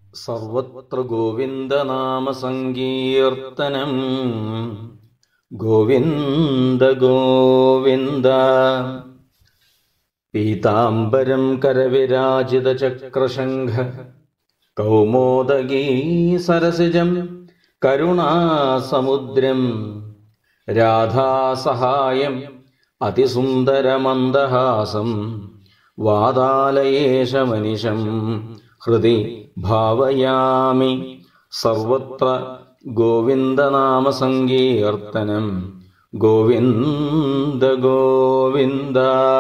സർവത്ര ഗോവിന്ദനാമസങ്കീർത്തനം ഗോവിന്ദ ഗോവിന്ദ പീതാംബരം കരവിരാജിതചക്രശംഖ കൗമോദഗീ സരസിജം കരുണാസമുദ്രം രാധാസഹായം അതിസുന്ദരമന്ദഹാസം വാതാലയേശമനിശം ഹൃദി ഭാവയാമി സർവത്ര ഗോവിന്ദനാമസങ്കീർത്തനം ഗോവിന്ദ ഗോവിന്ദ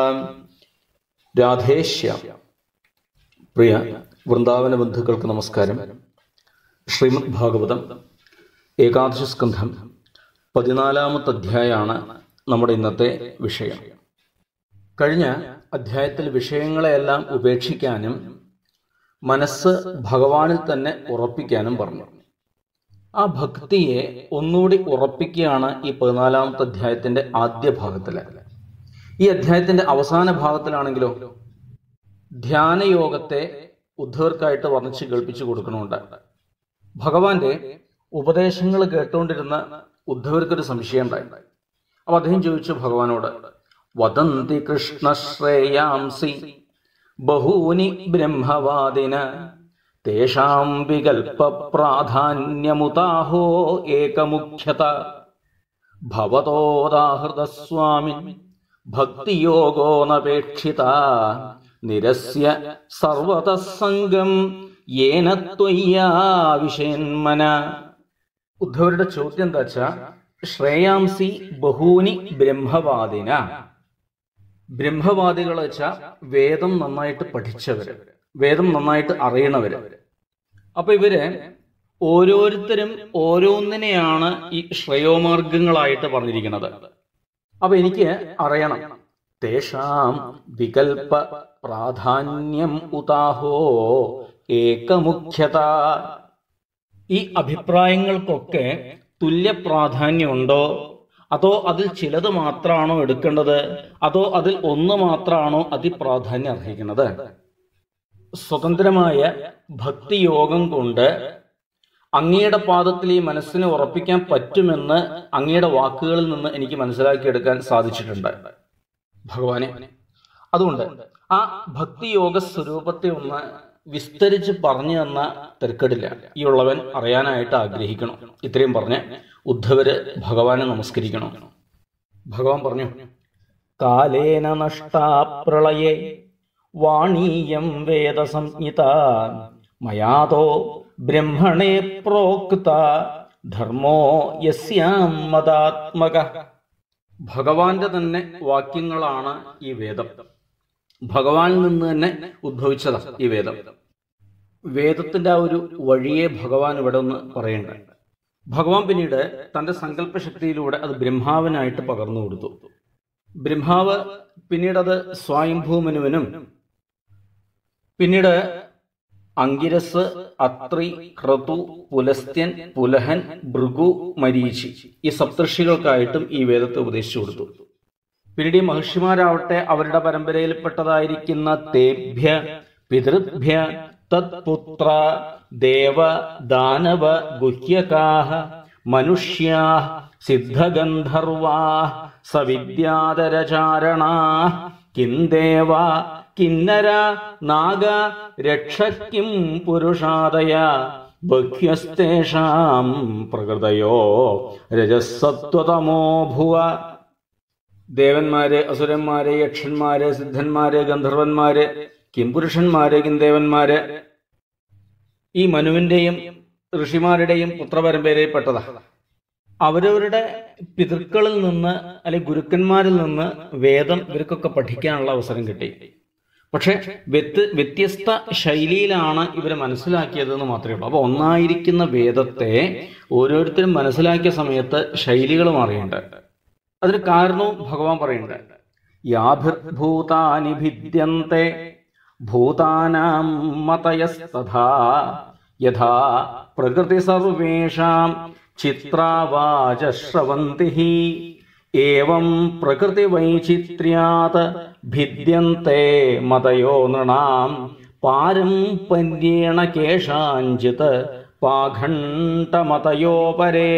രാധേശ്യാം പ്രിയ വൃന്ദാവന ബന്ധുക്കൾക്ക് നമസ്കാരം ശ്രീമദ് ഭാഗവതം ഏകാദശ സ്കന്ധം പതിനാലാമത്തെ അധ്യായമാണ് നമ്മുടെ ഇന്നത്തെ വിഷയം കഴിഞ്ഞ അധ്യായത്തിൽ വിഷയങ്ങളെയെല്ലാം ഉപേക്ഷിക്കാനും മനസ്സ് ഭഗവാനിൽ തന്നെ ഉറപ്പിക്കാനും പറഞ്ഞു ആ ഭക്തിയെ ഒന്നുകൂടി ഉറപ്പിക്കുകയാണ് ഈ പതിനാലാമത്തെ അധ്യായത്തിന്റെ ആദ്യ ഭാഗത്തില് ഈ അധ്യായത്തിന്റെ അവസാന ഭാഗത്തിലാണെങ്കിലോ ധ്യാനയോഗത്തെ ഉദ്ധവർക്കായിട്ട് വർണ്ണിച്ച് കേൾപ്പിച്ചു കൊടുക്കണമുണ്ട് ഭഗവാന്റെ ഉപദേശങ്ങൾ കേട്ടുകൊണ്ടിരുന്ന ഉദ്ധവർക്കൊരു സംശയം ഉണ്ടായി അപ്പൊ അദ്ദേഹം ചോദിച്ചു ഭഗവാനോട് വദന്തി കൃഷ്ണശ്രേയാംസി ബഹൂനി ബ്രഹ്മവാദിന തേഷാം വികൽപ്പ പ്രാധാന്യമുതാഹോ ഏകമുഖ്യത ഭവതോദാഹൃതസ്വാമി ഭക്തിയോഗോ നപേക്ഷിത നിരസ്യ സർവതസംഗം യേന ത്വയ്യാ വിഷയന്മന ഉദ്ധവരുടെ ചോദ്യം എന്താ വെച്ചാ ശ്രേയാംസി ബഹൂനി ബ്രഹ്മവാദിന ബ്രഹ്മവാദികൾ വെച്ചാൽ വേദം നന്നായിട്ട് പഠിച്ചവര് വേദം നന്നായിട്ട് അറിയണവര് അപ്പൊ ഇവര് ഓരോരുത്തരും ഓരോന്നിനെയാണ് ഈ ശ്രേയോമാർഗങ്ങളായിട്ട് പറഞ്ഞിരിക്കുന്നത് അപ്പൊ എനിക്ക് അറിയണം തേഷാം വികൽപ്പ പ്രാധാന്യം ഉതാഹോ ഏകമുഖ്യത ഈ അഭിപ്രായങ്ങൾക്കൊക്കെ തുല്യ പ്രാധാന്യമുണ്ടോ അതോ അതിൽ ചിലത് മാത്രമാണോ എടുക്കേണ്ടത് അതോ അതിൽ ഒന്ന് മാത്രമാണോ അതിപ്രാധാന്യം അർഹിക്കുന്നത് സ്വതന്ത്രമായ ഭക്തിയോഗം കൊണ്ട് അങ്ങയുടെ പാദത്തിൽ ഈ മനസ്സിനെ ഉറപ്പിക്കാൻ പറ്റുമെന്ന് അങ്ങയുടെ വാക്കുകളിൽ നിന്ന് എനിക്ക് മനസ്സിലാക്കിയെടുക്കാൻ സാധിച്ചിട്ടുണ്ട് ഭഗവാനെ അതുകൊണ്ട് ആ ഭക്തിയോഗ സ്വരൂപത്തെ ഒന്ന് വിസ്തരിച്ച് പറഞ്ഞു തന്ന തിരക്കടില്ല ഈ ഉള്ളവൻ അറിയാനായിട്ട് ആഗ്രഹിക്കണം ഇത്രയും പറഞ്ഞ് ഉദ്ധവര് ഭഗവാനെ നമസ്കരിക്കണം ഭഗവാൻ പറഞ്ഞു കാലേന നഷ്ടാ പ്രളയേ വാണീയം വേദസംഹിത മയാതോ ബ്രഹ്മണേ പ്രോക്ത ധർമ്മോ യസ്യാം മതാത്മക ഭഗവാന്റെ തന്നെ വാക്യങ്ങളാണ് ഈ വേദം ഭഗവാനിൽ നിന്ന് തന്നെ ഉദ്ഭവിച്ചതാ ഈ വേദം വേദത്തിന്റെ ആ ഒരു വഴിയെ ഭഗവാൻ ഇവിടെ ഒന്ന് പറയേണ്ട ഭഗവാൻ പിന്നീട് തന്റെ സങ്കല്പശക്തിയിലൂടെ അത് ബ്രഹ്മാവിനായിട്ട് പകർന്നു കൊടുത്തു ബ്രഹ്മാവ് പിന്നീട് അത് സ്വയംഭൂമനുവിനും പിന്നീട് അങ്കിരസ് അത്രി ക്രതു പുലസ്ത്യൻ പുലഹൻ ഭൃഗു മരീചി ഈ സപ്തർഷികൾക്കായിട്ടും ഈ വേദത്തെ ഉപദേശിച്ചു കൊടുത്തു പിന്നീട് ഈ മഹർഷിമാരാവട്ടെ അവരുടെ പരമ്പരയിൽപ്പെട്ടതായിരിക്കുന്ന തേഭ്യ പിതൃഭ്യ തത്പുത്ര ദേവ ദാനവ ഗുഹ്യകാഹ മനുഷ്യാ സിദ്ധഗന്ധർവാ സവിദ്യാതരചാരണാ കിന്ദേവ കിന്നര നാഗ രക്ഷക്കിം പുരുഷാദയ ബഹ്യസ്തേഷാം പ്രകൃതയോ രജസത്വതമോ ഭുവ ദേവന്മാര് അസുരന്മാര് യക്ഷന്മാര് സിദ്ധന്മാര് ഗന്ധർവന്മാര് കിംപുരുഷന്മാര് കിംദേവന്മാര് ഈ മനുവിന്റെയും ഋഷിമാരുടെയും പുത്രപരമ്പരയിൽപ്പെട്ടതാ അവരവരുടെ പിതൃക്കളിൽ നിന്ന് അല്ലെങ്കിൽ ഗുരുക്കന്മാരിൽ നിന്ന് വേദം ഇവർക്കൊക്കെ പഠിക്കാനുള്ള അവസരം കിട്ടി പക്ഷെ വ്യത്യ വ്യത്യസ്ത ശൈലിയിലാണ് ഇവർ മനസ്സിലാക്കിയതെന്ന് മാത്രമേ ഉള്ളൂ അപ്പൊ ഒന്നായിരിക്കുന്ന വേദത്തെ ഓരോരുത്തരും മനസ്സിലാക്കിയ സമയത്ത് ശൈലികൾ മാറിയുണ്ട് അതിന് കാരണവും ഭഗവാൻ പറയുന്നുണ്ട് യാഭിർഭൂതാനി ഭിദ്യന്തെ ഭൂതാനാം മതയസ്തഥാ യഥാ പ്രകൃതി സർവേഷാം ചിത്രാവാചശ്രവന്തി ഏവം പ്രകൃതി വൈചിത്ര്യാത് ഭിദ്യന്തെ മതയോ നൃണാം പാരം പന്യേണ കേഷാഞ്ചിത് പാഖണ്ഡമതയോപരേ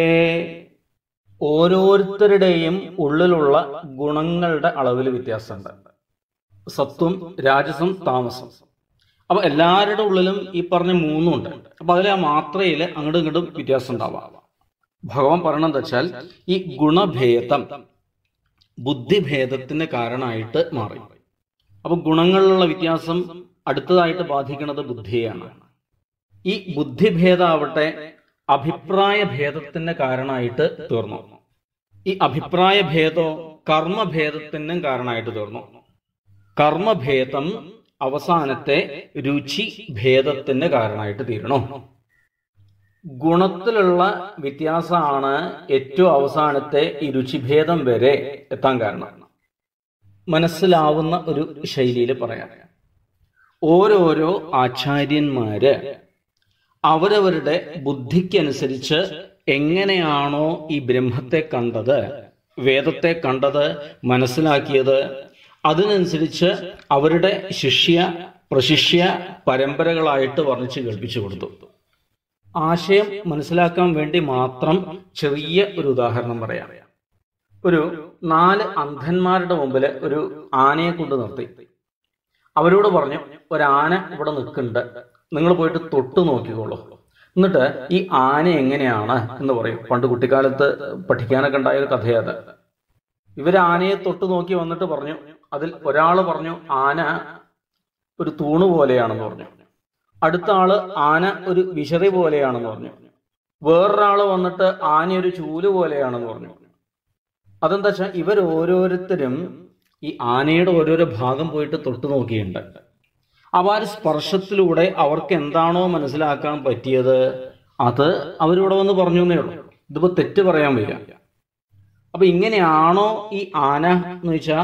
ഓരോരുത്തരുടെയും ഉള്ളിലുള്ള ഗുണങ്ങളുടെ അളവിൽ വ്യത്യാസമുണ്ട് സത്വം രാജസം താമസം അപ്പൊ എല്ലാവരുടെ ഉള്ളിലും ഈ പറഞ്ഞ മൂന്നുണ്ട് അപ്പൊ അതിൽ ആ മാത്രയിൽ അങ്ങോട്ടും ഇങ്ങോട്ടും വ്യത്യാസം ഉണ്ടാവാം ഭഗവാൻ പറയണെന്ന് വെച്ചാൽ ഈ ഗുണഭേദം ബുദ്ധിഭേദത്തിന് കാരണമായിട്ട് മാറി അപ്പൊ ഗുണങ്ങളിലുള്ള വ്യത്യാസം അടുത്തതായിട്ട് ബാധിക്കുന്നത് ബുദ്ധിയെയാണ് ഈ ബുദ്ധിഭേദാവട്ടെ അഭിപ്രായ ഭേദത്തിന് കാരണമായിട്ട് തീർന്നു ഈ അഭിപ്രായ ഭേദോ കർമ്മഭേദത്തിനും കാരണമായിട്ട് തീർന്നു കർമ്മഭേദം അവസാനത്തെ രുചി ഭേദത്തിന് കാരണമായിട്ട് തീരണു ഗുണത്തിലുള്ള വ്യത്യാസമാണ് ഏറ്റവും അവസാനത്തെ ഈ രുചിഭേദം വരെ എത്താൻ കാരണം മനസ്സിലാവുന്ന ഒരു ശൈലിയിൽ പറയാം ഓരോരോ ആചാര്യന്മാര് അവരവരുടെ ബുദ്ധിക്കനുസരിച്ച് എങ്ങനെയാണോ ഈ ബ്രഹ്മത്തെ കണ്ടത് വേദത്തെ കണ്ടത് മനസ്സിലാക്കിയത് അതിനനുസരിച്ച് അവരുടെ ശിഷ്യ പ്രശിഷ്യ പരമ്പരകളായിട്ട് വർണ്ണിച്ച് കേൾപ്പിച്ചു കൊടുത്തു ആശയം മനസ്സിലാക്കാൻ വേണ്ടി മാത്രം ചെറിയ ഒരു ഉദാഹരണം പറയാം ഒരു നാല് അന്ധന്മാരുടെ മുമ്പിൽ ഒരു ആനയെ കൊണ്ട് നിർത്തി അവരോട് പറഞ്ഞു ഒരാന ഇവിടെ നിൽക്കുന്നുണ്ട് നിങ്ങൾ പോയിട്ട് തൊട്ട് നോക്കിക്കോളൂ എന്നിട്ട് ഈ ആന എങ്ങനെയാണ് എന്ന് പറയും പണ്ട് കുട്ടിക്കാലത്ത് പഠിക്കാനൊക്കെ ഉണ്ടായ ഒരു കഥയത് ഇവർ ആനയെ തൊട്ട് നോക്കി വന്നിട്ട് പറഞ്ഞു അതിൽ ഒരാൾ പറഞ്ഞു ആന ഒരു തൂണ് പോലെയാണെന്ന് പറഞ്ഞു അടുത്ത ആള് ആന ഒരു വിശറി പോലെയാണെന്ന് പറഞ്ഞു വേറൊരാള് വന്നിട്ട് ആന ഒരു ചൂല് പോലെയാണെന്ന് പറഞ്ഞു അതെന്താ വെച്ചാൽ ഇവർ ഓരോരുത്തരും ഈ ആനയുടെ ഓരോരോ ഭാഗം പോയിട്ട് തൊട്ട് നോക്കിയിട്ടുണ്ട് അപ്പൊ ആ ഒരു സ്പർശത്തിലൂടെ അവർക്ക് എന്താണോ മനസ്സിലാക്കാൻ പറ്റിയത് അത് അവരിവിടെ വന്ന് പറഞ്ഞു എന്നേ ഉള്ളൂ ഇതിപ്പോ തെറ്റ് പറയാൻ വയ്യ അപ്പൊ ഇങ്ങനെയാണോ ഈ ആന എന്ന് വെച്ചാ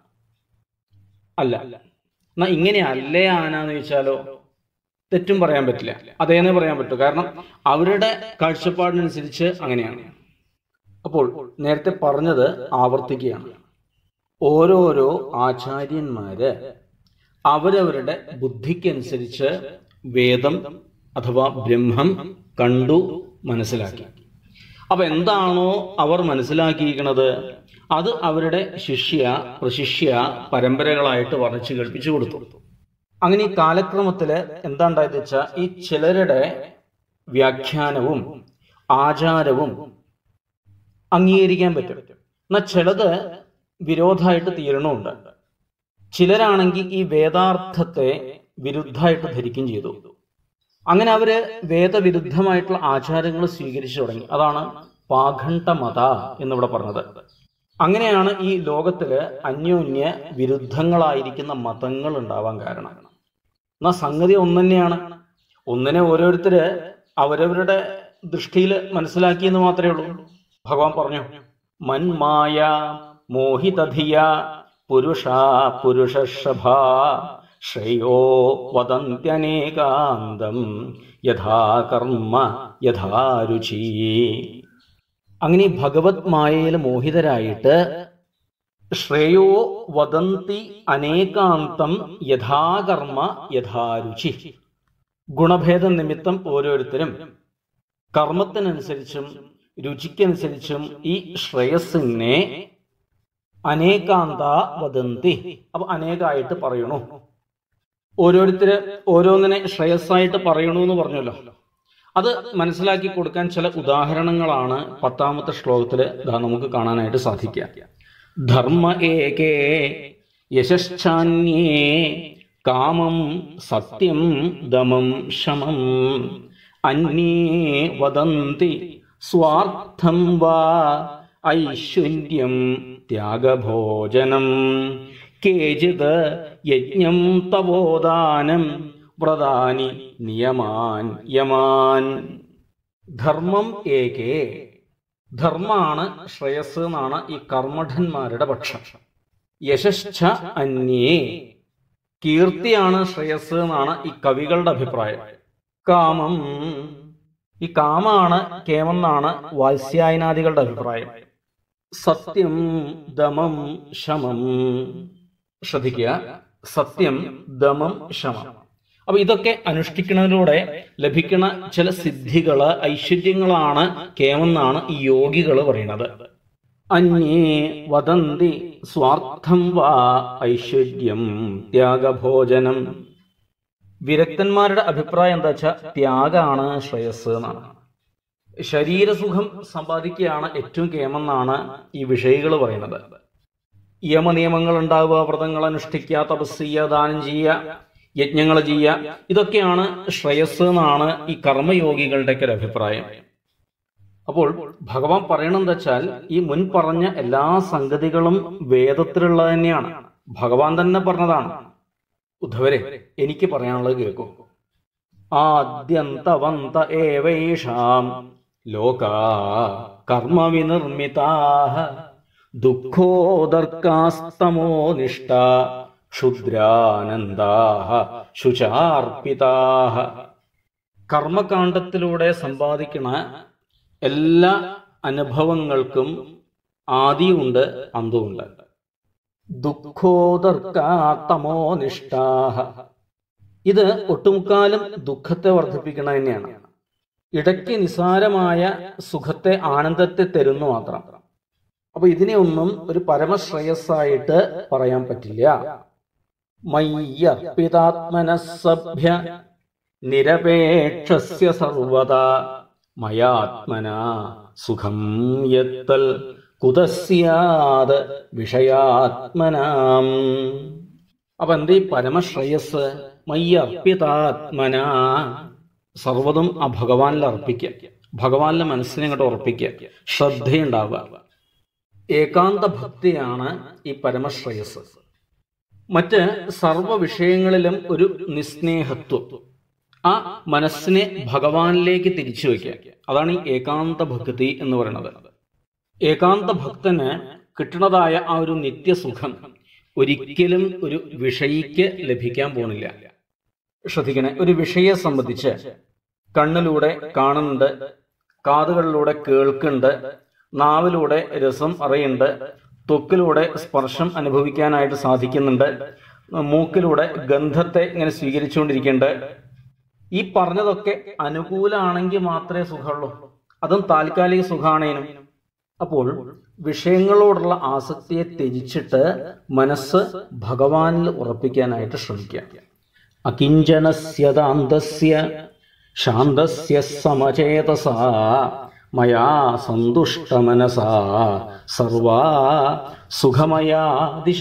അല്ല എന്നാ ഇങ്ങനെ അല്ലേ ആന എന്ന് ചോദിച്ചാലോ തെറ്റും പറയാൻ പറ്റില്ല അതേന്നെ പറയാൻ പറ്റൂ കാരണം അവരുടെ കാഴ്ചപ്പാടിനനുസരിച്ച് അങ്ങനെയാണ് അപ്പോൾ നേരത്തെ പറഞ്ഞത് ആവർത്തിക്കുകയാണ് ഓരോരോ ആചാര്യന്മാര് അവരവരുടെ ബുദ്ധിക്കനുസരിച്ച് വേദം അഥവാ ബ്രഹ്മം കണ്ടു മനസ്സിലാക്കി അപ്പൊ എന്താണോ അവർ മനസ്സിലാക്കിയിരിക്കുന്നത് അത് അവരുടെ ശിഷ്യ പ്രശിഷ്യ പരമ്പരകളായിട്ട് വർണ്ണിച്ച് കേൾപ്പിച്ചു കൊടുത്തു അങ്ങനെ ഈ കാലക്രമത്തില് എന്താ ഉണ്ടായത് വെച്ചാൽ ഈ ചിലരുടെ വ്യാഖ്യാനവും ആചാരവും അംഗീകരിക്കാൻ പറ്റും എന്നാൽ ചിലത് വിരോധമായിട്ട് തീരണമുണ്ട് ചിലരാണെങ്കിൽ ഈ വേദാർത്ഥത്തെ വിരുദ്ധമായിട്ട് ധരിക്കുകയും ചെയ്തു അങ്ങനെ അവര് വേദവിരുദ്ധമായിട്ടുള്ള ആചാരങ്ങൾ സ്വീകരിച്ചു തുടങ്ങി അതാണ് പാഖണ്ഡമത എന്നിവിടെ പറഞ്ഞത് അങ്ങനെയാണ് ഈ ലോകത്തില് അന്യോന്യ വിരുദ്ധങ്ങളായിരിക്കുന്ന മതങ്ങൾ ഉണ്ടാവാൻ കാരണം എന്നാ സംഗതി ഒന്ന് തന്നെയാണ് ഒന്നിനെ ഓരോരുത്തര് അവരവരുടെ ദൃഷ്ടിയിൽ മനസ്സിലാക്കിയെന്ന് മാത്രമേ ഉള്ളൂ ഭഗവാൻ പറഞ്ഞു മന്മായ മോഹിതധിയ പുരുഷ പുരുഷഷഭ ശ്രേയോ വദന്ത്യനേകാന്തം യഥാ കർമ്മ യഥാ രുചി അങ്ങനെ ഈ ഭഗവത് മായയിൽ മോഹിതരായിട്ട് ശ്രേയോ വദന്തി അനേകാന്തം യഥാകർമ്മ യഥാരുചി ഗുണഭേദ നിമിത്തം ഓരോരുത്തരും കർമ്മത്തിനനുസരിച്ചും രുചിക്കനുസരിച്ചും ഈ ശ്രേയസ്സിനെ അനേകാന്ത വദന്തി അപ്പൊ അനേകായിട്ട് പറയണു ഓരോരുത്തര് ഓരോന്നിനെ ശ്രേയസ്സായിട്ട് പറയണു എന്ന് പറഞ്ഞല്ലോ അത് മനസ്സിലാക്കി കൊടുക്കാൻ ചില ഉദാഹരണങ്ങളാണ് പത്താമത്തെ ശ്ലോകത്തില് ദാ നമുക്ക് കാണാനായിട്ട് സാധിക്കുക ധർമ്മ ഏകേ യശശ്ചാന്യേ കാമം സത്യം ദമം ശമം അന്യേ വദന്തി സ്വാർത്ഥം വാ ഐശ്വര്യം ത്യാഗഭോജനം കേചിത് യജ്ഞം തപോദാനം വ്രതാനി നിയമാൻ യമാൻ ധർമ്മം ഏകേ ധർമ്മാണ് ശ്രേയസ് എന്നാണ് ഈ കർമ്മഠന്മാരുടെ പക്ഷം യശശ്ച അന്യേ കീർത്തിയാണ് ശ്രേയസ് എന്നാണ് ഈ കവികളുടെ അഭിപ്രായം കാമം ഈ കാമാണ് കേമെന്നാണ് വാത്സ്യായനാദികളുടെ അഭിപ്രായം സത്യം ദമം ശമം ശ്രദ്ധിക്കുക സത്യം ദമം ശമം അപ്പൊ ഇതൊക്കെ അനുഷ്ഠിക്കുന്നതിലൂടെ ലഭിക്കുന്ന ചില സിദ്ധികള് ഐശ്വര്യങ്ങളാണ് കേമെന്നാണ് ഈ യോഗികൾ പറയുന്നത് അന്യേ വദന്തി സ്വാർത്ഥം വാ ഐശ്വര്യം ത്യാഗഭോജനം വിരക്തന്മാരുടെ അഭിപ്രായം എന്താ വെച്ചാൽ ത്യാഗാണ് ശ്രേയസ് എന്നാണ് ശരീരസുഖം സമ്പാദിക്കുകയാണ് ഏറ്റവും കേമെന്നാണ് ഈ വിഷയികൾ പറയുന്നത് യമനിയമങ്ങൾ ഉണ്ടാവുക വ്രതങ്ങൾ അനുഷ്ഠിക്കുക തപസ് ചെയ്യുക ദാനം ചെയ്യുക യജ്ഞങ്ങൾ ചെയ്യുക ഇതൊക്കെയാണ് ശ്രേയസ് എന്നാണ് ഈ കർമ്മയോഗികളുടെയൊക്കെ ഒരു അഭിപ്രായം അപ്പോൾ ഭഗവാൻ പറയണെന്താ വെച്ചാൽ ഈ മുൻ പറഞ്ഞ എല്ലാ സംഗതികളും വേദത്തിലുള്ളത് തന്നെയാണ് ഭഗവാൻ തന്നെ പറഞ്ഞതാണ് ഉദ്ധവരെ എനിക്ക് പറയാനുള്ളത് കേൾക്കൂ ആദ്യന്തവന്ത ഏവൈഷാം ലോകാ കർമ്മവിനിർമ്മിതാഹ ദുഃഖോദർക്കാസ്തമോ നിഷ്ഠ ക്ഷുദ്രാനന്ദാഹ ശുചാർപ്പിതാഹ കർമ്മകാണ്ഡത്തിലൂടെ സമ്പാദിക്കുന്ന എല്ലാ അനുഭവങ്ങൾക്കും ആദിയുണ്ട് അന്തവുണ്ട് ദുഃഖോദർക്കാത്തമോ നിഷ്ഠാഹ ഇത് ഒട്ടുമുക്കാലും ദുഃഖത്തെ വർദ്ധിപ്പിക്കണ തന്നെയാണ് ഇടയ്ക്ക് നിസാരമായ സുഖത്തെ ആനന്ദത്തെ തരുന്നു മാത്രം അപ്പൊ ഇതിനെ ഒന്നും ഒരു പരമശ്രേയസ്സായിട്ട് പറയാൻ പറ്റില്ല മയ്യർപ്പിതാത്മനസഭ്യ നിരപേക്ഷസ്യ സർവത മയാത്മന സുഖം യത്തൽ കുതസ്യാത് വിഷയാത്മനാം അപ്പൊ എന്തീ പരമശ്രേയസ് മയ്യർപ്പിതാത്മന സർവതും ആ ഭഗവാനിൽ അർപ്പിക്കുക ഭഗവാനിലെ മനസ്സിനെ അങ്ങോട്ട് ഉറപ്പിക്കുക ശ്രദ്ധയുണ്ടാവുക ഏകാന്ത ഭക്തിയാണ് ഈ പരമശ്രേയസ് മറ്റ് സർവ വിഷയങ്ങളിലും ഒരു നിസ്നേഹത്വം ആ മനസ്സിനെ ഭഗവാനിലേക്ക് തിരിച്ചു വയ്ക്കുക അതാണ് ഈ ഏകാന്ത ഭക്തി എന്ന് പറയുന്നത് ഏകാന്ത ഭക്തന് കിട്ടുന്നതായ ആ ഒരു നിത്യസുഖം ഒരിക്കലും ഒരു വിഷയിക്ക് ലഭിക്കാൻ പോണില്ല ശ്രദ്ധിക്കണേ ഒരു വിഷയെ സംബന്ധിച്ച് കണ്ണിലൂടെ കാണുന്നുണ്ട് കാതുകളിലൂടെ കേൾക്കുന്നുണ്ട് നാവിലൂടെ രസം അറിയുന്നുണ്ട് ത്വക്കിലൂടെ സ്പർശം അനുഭവിക്കാനായിട്ട് സാധിക്കുന്നുണ്ട് മൂക്കിലൂടെ ഗന്ധത്തെ ഇങ്ങനെ സ്വീകരിച്ചുകൊണ്ടിരിക്കുന്നുണ്ട് ഈ പറഞ്ഞതൊക്കെ അനുകൂലമാണെങ്കിൽ മാത്രമേ സുഖമുള്ളൂ അതും താൽക്കാലിക സുഖാണേനും അപ്പോൾ വിഷയങ്ങളോടുള്ള ആസക്തിയെ ത്യജിച്ചിട്ട് മനസ്സ് ഭഗവാനിൽ ഉറപ്പിക്കാനായിട്ട് ശ്രമിക്കുക അകിഞ്ചനസ്യതാന്തസ്യ ശാന്തസ്യ സമചേതസ മയാ സന്തുഷ്ടമനസാ സർവാ സുഖമയാ ദിശ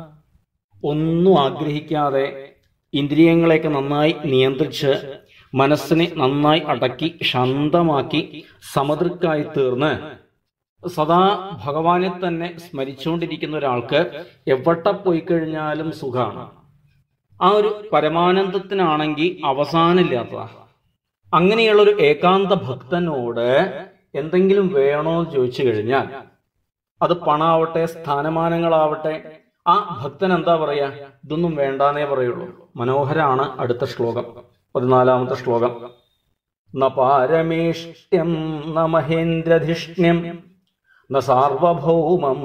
ഒന്നും ആഗ്രഹിക്കാതെ ഇന്ദ്രിയങ്ങളെയൊക്കെ നന്നായി നിയന്ത്രിച്ച് മനസ്സിനെ നന്നായി അടക്കി ശാന്തമാക്കി സമതൃക്കായി തീർന്ന് സദാ ഭഗവാനെ തന്നെ സ്മരിച്ചുകൊണ്ടിരിക്കുന്ന ഒരാൾക്ക് എവിടെ പോയി കഴിഞ്ഞാലും സുഖമാണ് ആ ഒരു പരമാനന്ദത്തിനാണെങ്കിൽ അവസാനമില്ലാത്തതാ അങ്ങനെയുള്ള ഒരു ഏകാന്ത ഭക്തനോട് എന്തെങ്കിലും വേണോ എന്ന് ചോദിച്ചു കഴിഞ്ഞാൽ അത് പണാവട്ടെ സ്ഥാനമാനങ്ങളാവട്ടെ ആ ഭക്തൻ എന്താ പറയാ ഇതൊന്നും വേണ്ടാന്നേ പറയുള്ളൂ മനോഹരാണ് അടുത്ത ശ്ലോകം പതിനാലാമത്തെ ശ്ലോകം ന പാരമേഷ്ട്യം ന മഹേന്ദ്രധിഷ്ണ്യം ന സാർവഭൗമം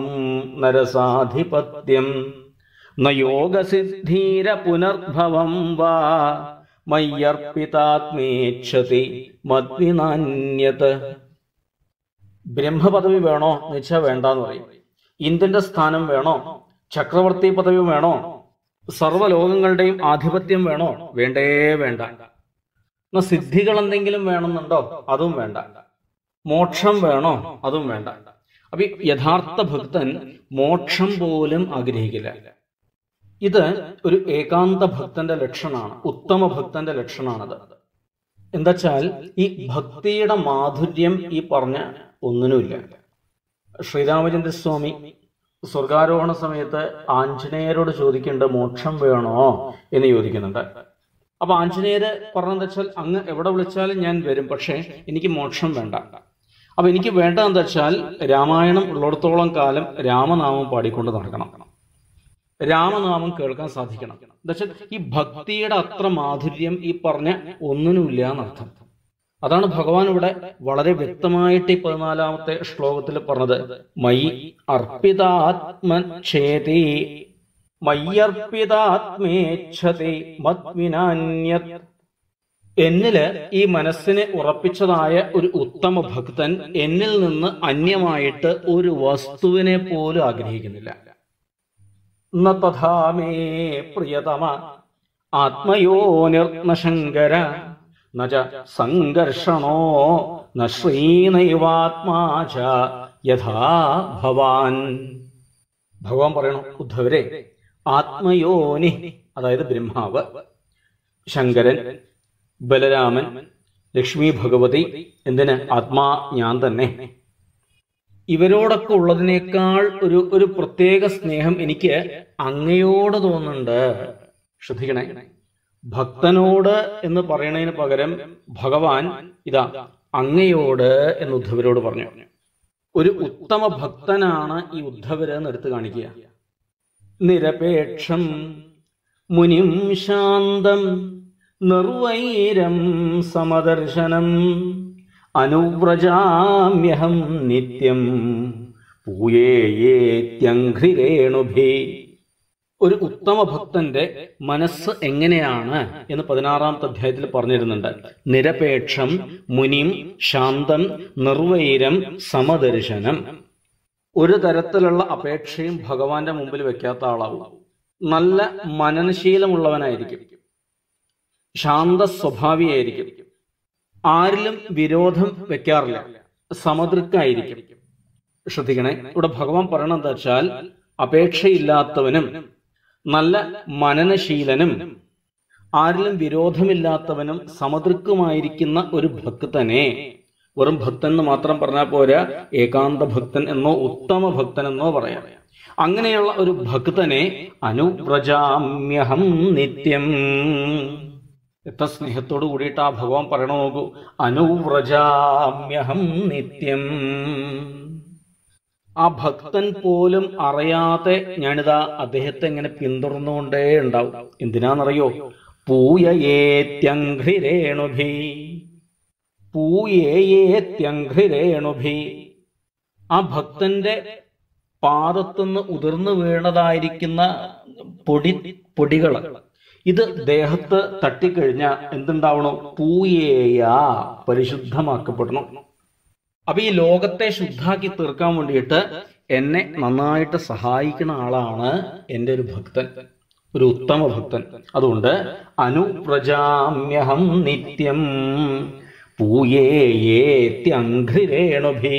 നരസാധിപത്യം ന യോഗസിദ്ധീര പുനർഭവം വാ മയ്യർപ്പിതാത്മേച്ഛതി മദ്വിനാന്യത് ബ്രഹ്മപദവി വേണോ എന്ന് വെച്ചാൽ വേണ്ടെന്ന് പറയും ഇന്ത്യന്റെ സ്ഥാനം വേണോ ചക്രവർത്തി പദവി വേണോ സർവ്വലോകങ്ങളുടെയും ആധിപത്യം വേണോ വേണ്ടേ വേണ്ട എന്നാ സിദ്ധികൾ എന്തെങ്കിലും വേണമെന്നുണ്ടോ അതും വേണ്ട മോക്ഷം വേണോ അതും വേണ്ട അപ്പൊ ഈ യഥാർത്ഥ ഭക്തൻ മോക്ഷം പോലും ആഗ്രഹിക്കില്ല ഇത് ഒരു ഏകാന്ത ഭക്തന്റെ ലക്ഷണമാണ് ഉത്തമ ഭക്തന്റെ ലക്ഷണമാണത് എന്താച്ചാൽ ഈ ഭക്തിയുടെ മാധുര്യം ഈ പറഞ്ഞ ഒന്നിനുമില്ല ശ്രീരാമചന്ദ്രസ്വാമി സ്വർഗാരോഹണ സമയത്ത് ആഞ്ജനേയരോട് ചോദിക്കേണ്ട മോക്ഷം വേണോ എന്ന് ചോദിക്കുന്നുണ്ട് അപ്പൊ ആഞ്ജനേയര് പറഞ്ഞെന്താ വെച്ചാൽ അങ്ങ് എവിടെ വിളിച്ചാലും ഞാൻ വരും പക്ഷേ എനിക്ക് മോക്ഷം വേണ്ട അപ്പൊ എനിക്ക് വേണ്ട എന്താ വെച്ചാൽ രാമായണം ഉള്ളിടത്തോളം കാലം രാമനാമം പാടിക്കൊണ്ട് നടക്കണം രാമനാമം കേൾക്കാൻ സാധിക്കണം എന്താ വെച്ചാൽ ഈ ഭക്തിയുടെ അത്ര മാധുര്യം ഈ പറഞ്ഞ ഒന്നിനുമില്ല എന്നർത്ഥം അതാണ് ഭഗവാൻ ഇവിടെ വളരെ വ്യക്തമായിട്ട് ഈ പതിനാലാമത്തെ ശ്ലോകത്തിൽ പറഞ്ഞത് മയി അർപ്പിതാത്മചേതി മയ്യർപ്പിതാത്മേച്ഛതി മത്വിനാന്യത് എന്നില് ഈ മനസ്സിനെ ഉറപ്പിച്ചതായ ഒരു ഉത്തമ ഭക്തൻ എന്നിൽ നിന്ന് അന്യമായിട്ട് ഒരു വസ്തുവിനെ പോലും ആഗ്രഹിക്കുന്നില്ല ന തഥാ മേ പ്രിയതമ ആത്മയോനിർന ശങ്കര നച സംഘർഷണോ ന ശ്രീനൈവാത്മാ ച യഥാ ഭവാൻ ഭഗവാൻ പറയണം ഉദ്ധവരെ ആത്മയോനി അതായത് ബ്രഹ്മാവ് ശങ്കരൻ ബലരാമൻ ലക്ഷ്മി ഭഗവതി എന്തിന് ആത്മാ ഞാൻ തന്നെ ഇവരോടൊക്കെ ഉള്ളതിനേക്കാൾ ഒരു ഒരു പ്രത്യേക സ്നേഹം എനിക്ക് അങ്ങയോട് തോന്നുന്നുണ്ട് ശ്രദ്ധിക്കണേ ഭക്തനോട് എന്ന് പറയുന്നതിന് പകരം ഭഗവാൻ ഇതാ അങ്ങയോട് എന്ന് ഉദ്ധവരോട് പറഞ്ഞു ഒരു ഉത്തമ ഭക്തനാണ് ഈ ഉദ്ധവര് എന്ന് എടുത്തു കാണിക്കുക നിരപേക്ഷം മുനിം ശാന്തം നിർവൈരം സമദർശനം അനുവ്രജാമ്യഹം നിത്യം പൂയേയേത്യഘ്രിരേണുഭി ഒരു ഉത്തമ ഭക്തന്റെ മനസ്സ് എങ്ങനെയാണ് എന്ന് പതിനാറാമത്തെ അധ്യായത്തിൽ പറഞ്ഞിരുന്നുണ്ട് നിരപേക്ഷം മുനിം ശാന്തം നിർവൈരം സമദർശനം ഒരു തരത്തിലുള്ള അപേക്ഷയും ഭഗവാന്റെ മുമ്പിൽ വെക്കാത്ത ആളാവും നല്ല മനനശീലമുള്ളവനായിരിക്കും ശാന്ത സ്വഭാവിയായിരിക്കും ആരിലും വിരോധം വെക്കാറില്ല സമദൃക്കായിരിക്കും ശ്രദ്ധിക്കണേ ഇവിടെ ഭഗവാൻ പറയണത് എന്താ വെച്ചാൽ അപേക്ഷയില്ലാത്തവനും നല്ല മനനശീലനും ആരിലും വിരോധമില്ലാത്തവനും സമദൃക്കുമായിരിക്കുന്ന ഒരു ഭക്തനെ വെറും ഭക്തൻ എന്ന് മാത്രം പറഞ്ഞാൽ പോരാ ഏകാന്ത ഭക്തൻ എന്നോ ഉത്തമ ഭക്തൻ എന്നോ പറയാം അങ്ങനെയുള്ള ഒരു ഭക്തനെ അനുവ്രജാമ്യഹം നിത്യം എത്ര സ്നേഹത്തോട് കൂടിയിട്ട് ആ ഭഗവാൻ പറയണ നോക്കൂ അനുവ്രജാമ്യഹം നിത്യം ആ ഭക്തൻ പോലും അറിയാതെ ഞാനിതാ അദ്ദേഹത്തെ ഇങ്ങനെ പിന്തുടർന്നുകൊണ്ടേ ഉണ്ടാവും എന്തിനാന്നറിയോ പൂയയേത്യഘ്രിരേണുഭി പൂയേയേത്യഘ്രിരേണുഭി ആ ഭക്തന്റെ പാദത്തുനിന്ന് ഉതിർന്നു വീണതായിരിക്കുന്ന പൊടി പൊടികൾ ഇത് ദേഹത്ത് തട്ടിക്കഴിഞ്ഞാൽ എന്തുണ്ടാവണം പൂയേയ പരിശുദ്ധമാക്കപ്പെടണം അപ്പൊ ഈ ലോകത്തെ ശുദ്ധാക്കി തീർക്കാൻ വേണ്ടിയിട്ട് എന്നെ നന്നായിട്ട് സഹായിക്കുന്ന ആളാണ് എൻ്റെ ഒരു ഭക്തൻ ഒരു ഉത്തമ ഭക്തൻ അതുകൊണ്ട് അനുപ്രജാമ്യഹം നിത്യം പൂയേയേത്യഘ്രിരേണുഭി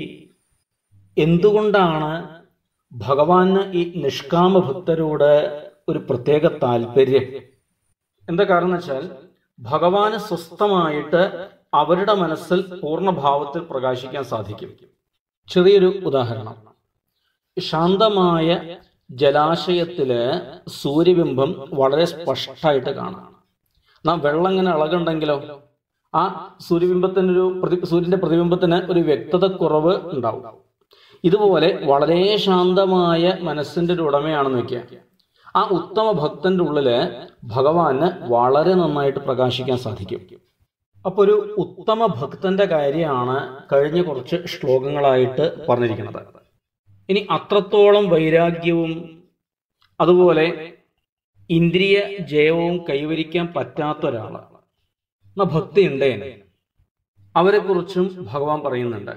എന്തുകൊണ്ടാണ് ഭഗവാന് ഈ നിഷ്കാമ ഭക്തരോട് ഒരു പ്രത്യേക താല്പര്യം എന്താ കാരണം എന്ന് വെച്ചാൽ ഭഗവാന് സ്വസ്ഥമായിട്ട് അവരുടെ മനസ്സിൽ പൂർണ്ണഭാവത്തിൽ പ്രകാശിക്കാൻ സാധിക്കും ചെറിയൊരു ഉദാഹരണം ശാന്തമായ ജലാശയത്തില് സൂര്യബിംബം വളരെ സ്പഷ്ടമായിട്ട് കാണാം നാം വെള്ളം ഇങ്ങനെ ഇളകുണ്ടെങ്കിലോ ആ സൂര്യബിംബത്തിന് ഒരു പ്രതി സൂര്യന്റെ പ്രതിബിംബത്തിന് ഒരു വ്യക്തത കുറവ് ഉണ്ടാവും ഇതുപോലെ വളരെ ശാന്തമായ മനസ്സിന്റെ ഒരു ഉടമയാണെന്ന് വെക്കുക ആ ഉത്തമ ഭക്തന്റെ ഉള്ളില് ഭഗവാന് വളരെ നന്നായിട്ട് പ്രകാശിക്കാൻ സാധിക്കും അപ്പൊ ഒരു ഉത്തമ ഭക്തന്റെ കാര്യമാണ് കഴിഞ്ഞ കുറച്ച് ശ്ലോകങ്ങളായിട്ട് പറഞ്ഞിരിക്കുന്നത് ഇനി അത്രത്തോളം വൈരാഗ്യവും അതുപോലെ ഇന്ദ്രിയ ജയവും കൈവരിക്കാൻ പറ്റാത്ത ഒരാളാണ് എന്നാ ഭക്തി ഉണ്ടേനെ അവരെ കുറിച്ചും ഭഗവാൻ പറയുന്നുണ്ട്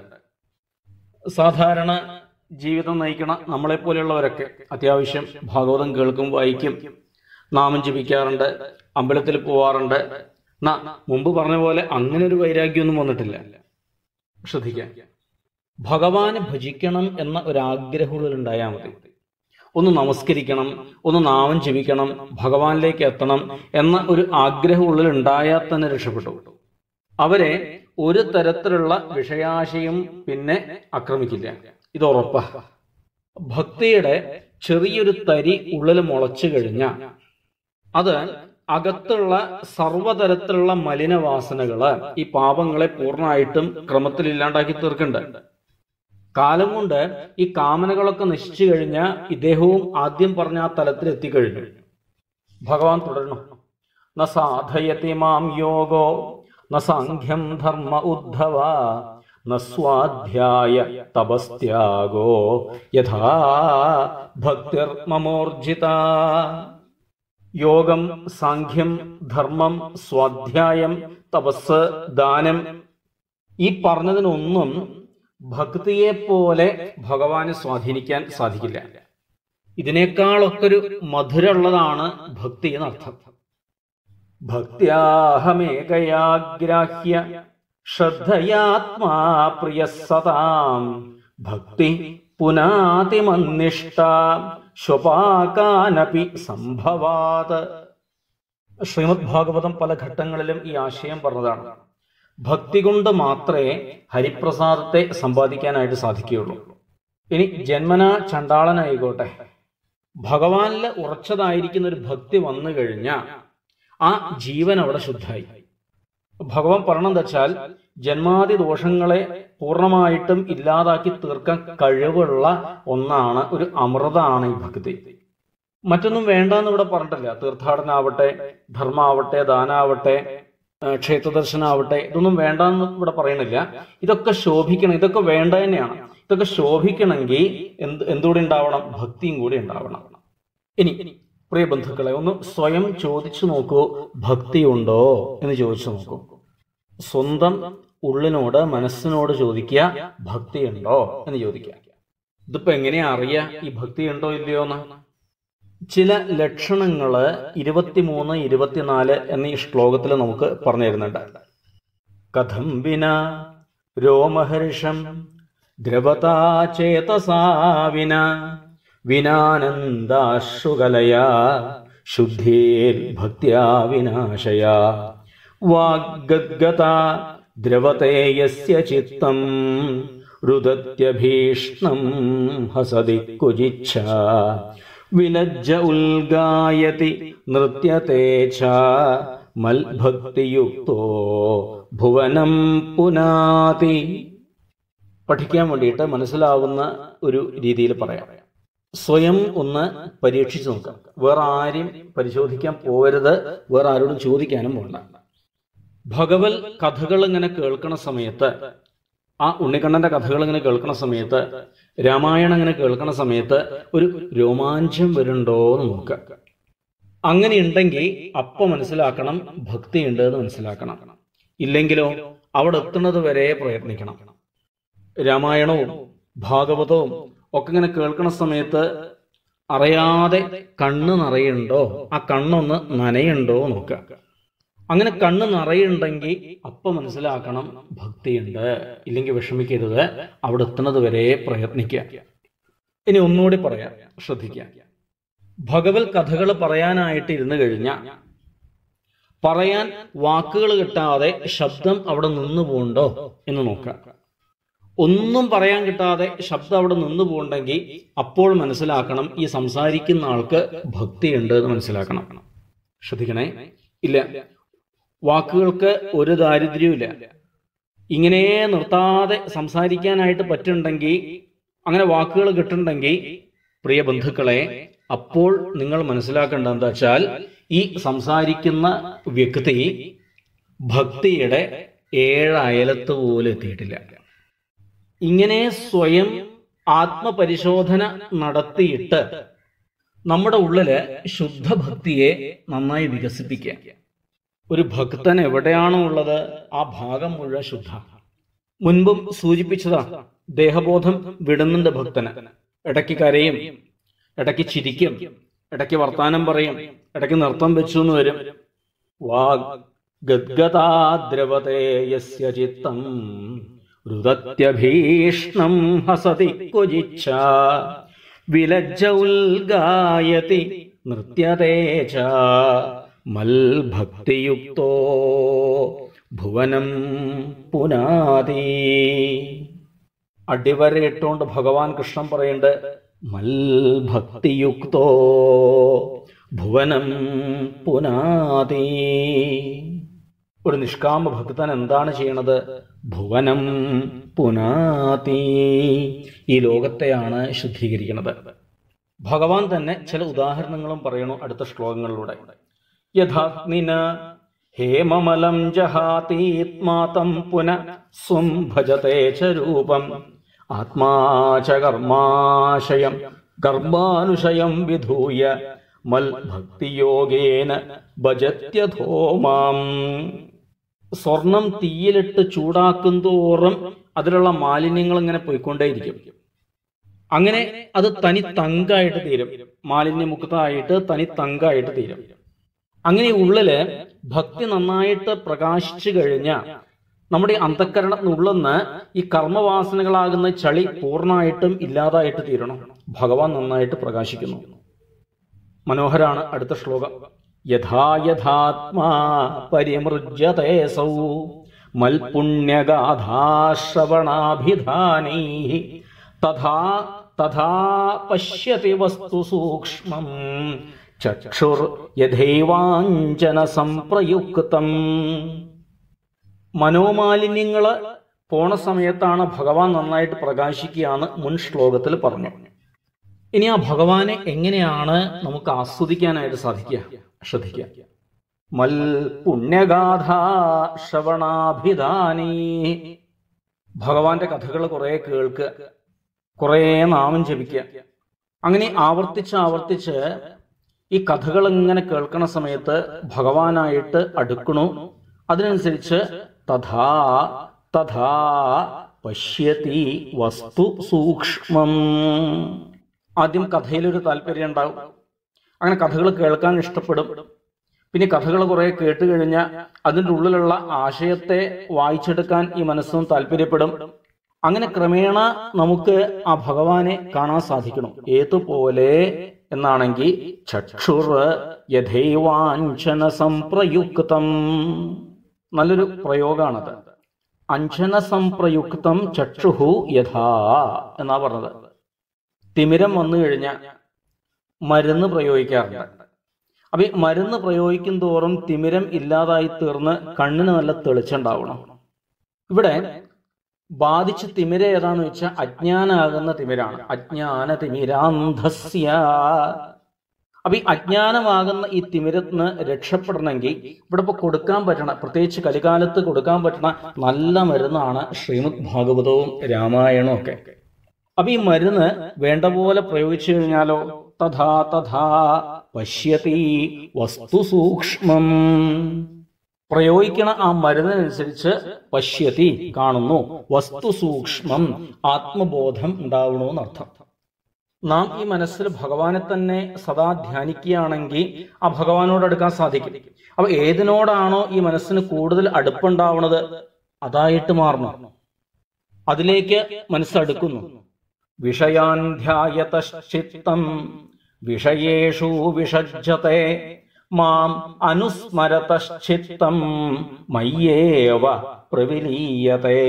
സാധാരണ ജീവിതം നയിക്കണ നമ്മളെ പോലെയുള്ളവരൊക്കെ അത്യാവശ്യം ഭാഗവതം കേൾക്കും വായിക്കും നാമം ജപിക്കാറുണ്ട് അമ്പലത്തിൽ പോവാറുണ്ട് എന്നാ മുമ്പ് പറഞ്ഞ പോലെ അങ്ങനെ ഒരു വൈരാഗ്യമൊന്നും വന്നിട്ടില്ല ശ്രദ്ധിക്കാം ഭഗവാനെ ഭജിക്കണം എന്ന ഒരു ആഗ്രഹമുള്ളിൽ ഉണ്ടായാൽ മതി ഒന്ന് നമസ്കരിക്കണം ഒന്ന് നാമം ജപിക്കണം ഭഗവാനിലേക്ക് എത്തണം എന്ന ഒരു ആഗ്രഹം ഉള്ളിൽ ഉണ്ടായാൽ തന്നെ രക്ഷപ്പെട്ടു അവരെ ഒരു തരത്തിലുള്ള വിഷയാശയം പിന്നെ ആക്രമിക്കില്ല ഇത് ഉറപ്പാ ഭക്തിയുടെ ചെറിയൊരു തരി ഉള്ളിൽ മുളച്ചു കഴിഞ്ഞാൽ അത് അകത്തുള്ള സർവതരത്തിലുള്ള മലിനവാസനകള് ഈ പാപങ്ങളെ പൂർണ്ണമായിട്ടും ക്രമത്തിൽ ഇല്ലാണ്ടാക്കി തീർക്കുന്നുണ്ട് കാലം കൊണ്ട് ഈ കാമനകളൊക്കെ നശിച്ചു കഴിഞ്ഞാൽ ഇദ്ദേഹവും ആദ്യം പറഞ്ഞ ആ തലത്തിൽ എത്തിക്കഴിഞ്ഞു ഭഗവാൻ തുടരണം ന സാധയതി മാം യോഗോ ന സാഖ്യം ധർമ്മ ഉദ്ധവ ന സ്വാധ്യായ തപസ്ത്യാഗോ യഥാ ഭക്തിർമമോർജിത യോഗം സാഖ്യം ധർമ്മം സ്വാധ്യായം തപസ് ദാനം ഈ പറഞ്ഞതിനൊന്നും ഭക്തിയെ പോലെ ഭഗവാനെ സ്വാധീനിക്കാൻ സാധിക്കില്ല ഇതിനേക്കാളൊക്കെ ഒരു മധുരമുള്ളതാണ് ഭക്തി എന്നർത്ഥം ഭക്തിയാഹമേകയാഗ്രാഹ്യ ശ്രദ്ധയാത്മാ പ്രിയ സതാം ഭക്തി പുനാതിമന്നിഷ്ട സ്വപാകാനപി സംഭവാത് ശ്രീമദ് ഭാഗവതം പല ഘട്ടങ്ങളിലും ഈ ആശയം പറഞ്ഞതാണ് ഭക്തി കൊണ്ട് മാത്രമേ ഹരിപ്രസാദത്തെ സമ്പാദിക്കാനായിട്ട് സാധിക്കുകയുള്ളൂ ഇനി ജന്മന ചണ്ടാളനായിക്കോട്ടെ ഭഗവാനിൽ ഉറച്ചതായിരിക്കുന്ന ഒരു ഭക്തി വന്നു കഴിഞ്ഞാൽ ആ ജീവൻ അവിടെ ശുദ്ധായി ഭഗവാൻ പറഞ്ഞെന്ന് വെച്ചാൽ ജന്മാതി ദോഷങ്ങളെ പൂർണ്ണമായിട്ടും ഇല്ലാതാക്കി തീർക്കാൻ കഴിവുള്ള ഒന്നാണ് ഒരു അമൃതാണ് ഈ ഭക്തി മറ്റൊന്നും വേണ്ടെന്ന് ഇവിടെ പറഞ്ഞിട്ടില്ല തീർത്ഥാടനാവട്ടെ ധർമാവട്ടെ ദാനാവട്ടെ ഏഹ് ക്ഷേത്രദർശനാവട്ടെ ഇതൊന്നും വേണ്ടെന്ന് ഇവിടെ പറയുന്നില്ല ഇതൊക്കെ ശോഭിക്കണം ഇതൊക്കെ വേണ്ട തന്നെയാണ് ഇതൊക്കെ ശോഭിക്കണമെങ്കിൽ എന്ത് എന്തുകൂടി ഉണ്ടാവണം ഭക്തിയും കൂടി ഉണ്ടാവണം ഇനി പ്രിയ ബന്ധുക്കളെ ഒന്ന് സ്വയം ചോദിച്ചു നോക്കൂ ഭക്തിയുണ്ടോ എന്ന് ചോദിച്ചു നോക്കൂ സ്വന്തം ഉള്ളിനോട് മനസ്സിനോട് ചോദിക്കുക ഭക്തിയുണ്ടോ എന്ന് ചോദിക്കുക ഇതിപ്പോ എങ്ങനെയാ അറിയാ ഈ ഭക്തി ഉണ്ടോ ഇല്ലയോ എന്ന് ചില ലക്ഷണങ്ങള് ഇരുപത്തിമൂന്ന് ഇരുപത്തിനാല് എന്നീ ശ്ലോകത്തിൽ നമുക്ക് പറഞ്ഞു തരുന്നുണ്ട് കഥം വിന രോമഹർഷം ദ്രവതാ ചേതസാ വിന വിനാനന്ദാശ്രുകലയാ ശുദ്ധേൽ ഭക്ത്യാ വിനാശയാ വാഗ്ഗദ്ഗത ദ്രവത്തെ യസ്യ ചിത്തം രുദത്യഭീഷ്ണം ഹസതി കുജിച്ഛ വിലജ്ജ ഉൽഗായതി നൃത്യത്തെ ച മൽഭക്തിയുക്തോ ഭുവനം പുനാതി പഠിക്കാൻ വേണ്ടിയിട്ട് മനസ്സിലാവുന്ന ഒരു രീതിയിൽ പറയാം സ്വയം ഒന്ന് പരീക്ഷിച്ചു നോക്കാം വേറെ ആരും പരിശോധിക്കാൻ പോകരുത് വേറെ ആരോടും ചോദിക്കാനും പോകണ്ട ഭഗവൽ കഥകൾ ഇങ്ങനെ കേൾക്കണ സമയത്ത് ആ ഉണ്ണിക്കണ്ണന്റെ കഥകൾ ഇങ്ങനെ കേൾക്കണ സമയത്ത് രാമായണം ഇങ്ങനെ കേൾക്കണ സമയത്ത് ഒരു രോമാഞ്ചം വരുന്നുണ്ടോ എന്ന് നോക്കുക അങ്ങനെ ഉണ്ടെങ്കിൽ അപ്പൊ മനസ്സിലാക്കണം ഭക്തി ഉണ്ട് എന്ന് മനസ്സിലാക്കണം ഇല്ലെങ്കിലോ അവിടെ എത്തുന്നത് വരെ പ്രയത്നിക്കണം രാമായണവും ഭാഗവതവും ഒക്കെ ഇങ്ങനെ കേൾക്കണ സമയത്ത് അറിയാതെ കണ്ണ് നിറയുണ്ടോ ആ കണ്ണൊന്ന് നനയുണ്ടോ നോക്കുക അങ്ങനെ കണ്ണ് നിറയുണ്ടെങ്കിൽ അപ്പൊ മനസ്സിലാക്കണം ഭക്തിയുണ്ട് ഇല്ലെങ്കിൽ വിഷമിക്കരുത് അവിടെ എത്തുന്നത് വരെ പ്രയത്നിക്കുക ഇനി ഒന്നുകൂടി പറയാം ശ്രദ്ധിക്കുക ഭഗവത് കഥകൾ പറയാനായിട്ട് ഇരുന്നു കഴിഞ്ഞാൽ പറയാൻ വാക്കുകൾ കിട്ടാതെ ശബ്ദം അവിടെ നിന്നു പോകണ്ടോ എന്ന് നോക്കുക ഒന്നും പറയാൻ കിട്ടാതെ ശബ്ദം അവിടെ നിന്നു പോകണ്ടെങ്കിൽ അപ്പോൾ മനസ്സിലാക്കണം ഈ സംസാരിക്കുന്ന ആൾക്ക് ഭക്തിയുണ്ട് എന്ന് മനസ്സിലാക്കണം ശ്രദ്ധിക്കണേ ഇല്ല വാക്കുകൾക്ക് ഒരു ദാരിദ്ര്യവും ഇല്ല ഇങ്ങനെ നിർത്താതെ സംസാരിക്കാനായിട്ട് പറ്റുണ്ടെങ്കിൽ അങ്ങനെ വാക്കുകൾ കിട്ടുന്നുണ്ടെങ്കിൽ പ്രിയ ബന്ധുക്കളെ അപ്പോൾ നിങ്ങൾ മനസ്സിലാക്കേണ്ടത് എന്താ വെച്ചാൽ ഈ സംസാരിക്കുന്ന വ്യക്തി ഭക്തിയുടെ ഏഴ് അയലത്ത് പോലും എത്തിയിട്ടില്ല ഇങ്ങനെ സ്വയം ആത്മപരിശോധന നടത്തിയിട്ട് നമ്മുടെ ഉള്ളില് ശുദ്ധഭക്തിയെ നന്നായി വികസിപ്പിക്കുക ഒരു ഭക്തൻ എവിടെയാണോ ഉള്ളത് ആ ഭാഗം മുഴുവൻ ശുദ്ധ മുൻപും സൂചിപ്പിച്ചതാ ദേഹബോധം വിടുന്നുണ്ട് ഭക്തന് ഇടയ്ക്ക് കരയും ഇടയ്ക്ക് ചിരിക്കും ഇടയ്ക്ക് വർത്താനം പറയും ഇടയ്ക്ക് നൃത്തം വെച്ചു എന്ന് വരും വാഗ് ഗദ്ഗതാദ്രവതേ യസ്യ ചിത്തം രുദത്യഭീഷ്ണം ഹസതി ക്വചിച്ഛ വിലജ്ജ ഉൽഗായതി നൃത്യതേ ച മൽഭക്തിയുക്തോ ഭുവനം പുനാതി അടിവരയിട്ടുകൊണ്ട് ഭഗവാൻ കൃഷ്ണൻ പറയുന്നുണ്ട് മൽഭക്തിയുക്തോ ഭുവനം പുനാതി ഒരു നിഷ്കാമ ഭക്തൻ എന്താണ് ചെയ്യണത് ഭുവനം പുനാതി ഈ ലോകത്തെയാണ് ശുദ്ധീകരിക്കുന്നത് ഭഗവാൻ തന്നെ ചില ഉദാഹരണങ്ങളും പറയണു അടുത്ത ശ്ലോകങ്ങളിലൂടെ യഥാഗ്നിന ഹേമമലം ജഹാതീത്മാതം പുന സ്വം ഭജത്തെ ച രൂപം ആത്മാ ച കർമാശയം കർമാനുശയം വിധൂയ മൽ ഭക്തിയോഗേന ഭജത്യഥോ മാം സ്വർണം തീയിലിട്ട് ചൂടാക്കും തോറും അതിലുള്ള മാലിന്യങ്ങൾ ഇങ്ങനെ പോയിക്കൊണ്ടേയിരിക്കും അങ്ങനെ അത് തനി തങ്കായിട്ട് തീരും മാലിന്യമുക്തമായിട്ട് തനി തങ്കായിട്ട് തീരും അങ്ങനെ ഉള്ളില് ഭക്തി നന്നായിട്ട് പ്രകാശിച്ചു കഴിഞ്ഞ നമ്മുടെ അന്ധക്കരണത്തിനുള്ളെന്ന് ഈ കർമ്മവാസനകളാകുന്ന ചളി പൂർണ്ണമായിട്ടും ഇല്ലാതായിട്ട് തീരണം ഭഗവാൻ നന്നായിട്ട് പ്രകാശിക്കുന്നു മനോഹരാണ് അടുത്ത ശ്ലോകം യഥാ യഥാത്മാ പരിമൃജ്യത്തെ സൗ മൽപുണ്യഗാഥാശ്രവണാഭിധാനൈ തഥാ തഥാ പശ്യതി വസ്തു സൂക്ഷ്മം ചക്ഷുർ യഥൈവാഞ്ജന സംപ്രയുക്തം മനോമാലിന്യങ്ങള് പോണ സമയത്താണ് ഭഗവാൻ നന്നായിട്ട് പ്രകാശിക്കുകയെന്ന് മുൻ ശ്ലോകത്തിൽ പറഞ്ഞു ഇനി ആ ഭഗവാനെ എങ്ങനെയാണ് നമുക്ക് ആസ്വദിക്കാനായിട്ട് സാധിക്കുക ശ്രദ്ധിക്കുക മൽ പുണ്യഗാഥ ശ്രവണാഭിധാനീ ഭഗവാന്റെ കഥകൾ കുറെ കേൾക്കുക കുറെ നാമം ജപിക്കുക അങ്ങനെ ആവർത്തിച്ച് ആവർത്തിച്ച് ഈ കഥകൾ ഇങ്ങനെ കേൾക്കണ സമയത്ത് ഭഗവാനായിട്ട് അടുക്കണു അതിനനുസരിച്ച് തഥാ തഥാ പശ്യതി വസ്തു സൂക്ഷ്മം ആദ്യം കഥയിലൊരു താല്പര്യം ഉണ്ടാവും അങ്ങനെ കഥകൾ കേൾക്കാൻ ഇഷ്ടപ്പെടും പിന്നെ കഥകൾ കുറെ കേട്ട് കഴിഞ്ഞാൽ അതിൻ്റെ ഉള്ളിലുള്ള ആശയത്തെ വായിച്ചെടുക്കാൻ ഈ മനസ്സും താല്പര്യപ്പെടും അങ്ങനെ ക്രമേണ നമുക്ക് ആ ഭഗവാനെ കാണാൻ സാധിക്കണം ഏതുപോലെ എന്നാണെങ്കിൽ ചക്ഷുർ യഥൈവാഞ്ചന സംപ്രയുക്തം നല്ലൊരു പ്രയോഗമാണത് അഞ്ജന സംപ്രയുക്തം ചക്ഷുഹു യഥാ എന്നാ പറഞ്ഞത് തിമിരം വന്നു കഴിഞ്ഞാൽ മരുന്ന് പ്രയോഗിക്കാറുണ്ട് അപ്പൊ ഈ മരുന്ന് പ്രയോഗിക്കും തോറും തിമിരം ഇല്ലാതായി തീർന്ന് കണ്ണിന് നല്ല തെളിച്ചുണ്ടാവണം ഇവിടെ ബാധിച്ച തിമിര ഏതാന്ന് വെച്ചാൽ അജ്ഞാനാകുന്ന തിമിരാണ് അജ്ഞാന തിമിരാന്ധസ്യ അപ്പൊ ഈ അജ്ഞാനമാകുന്ന ഈ തിമിരത്തിന് രക്ഷപ്പെടണമെങ്കിൽ ഇവിടെ ഇപ്പൊ കൊടുക്കാൻ പറ്റണ പ്രത്യേകിച്ച് കലികാലത്ത് കൊടുക്കാൻ പറ്റണ നല്ല മരുന്നാണ് ശ്രീമദ് ഭാഗവതവും രാമായണവും ഒക്കെ അപ്പൊ ഈ മരുന്ന് വേണ്ട പോലെ പ്രയോഗിച്ചു കഴിഞ്ഞാലോ തഥാ തഥാ പശ്യതി വസ്തു സൂക്ഷ്മം പ്രയോഗിക്കണ ആ മരുന്നിനനുസരിച്ച് പശ്യതി കാണുന്നു വസ്തു സൂക്ഷ്മം ആത്മബോധം ഉണ്ടാവണമെന്നർത്ഥം നാം ഈ മനസ്സിൽ ഭഗവാനെ തന്നെ സദാ ധ്യാനിക്കുകയാണെങ്കിൽ ആ ഭഗവാനോട് അടുക്കാൻ സാധിക്കും അപ്പൊ ഏതിനോടാണോ ഈ മനസ്സിന് കൂടുതൽ അടുപ്പുണ്ടാവുന്നത് അതായിട്ട് മാറണം അതിലേക്ക് മനസ്സടുക്കുന്നു വിഷയാൻ ധ്യായതശ്ചിത്തം വിഷയേഷു വിഷജ്ജത്തെ മാം അനുസ്മരതശ്ചിത്തം മയ്യേവ പ്രവിലീയത്തെ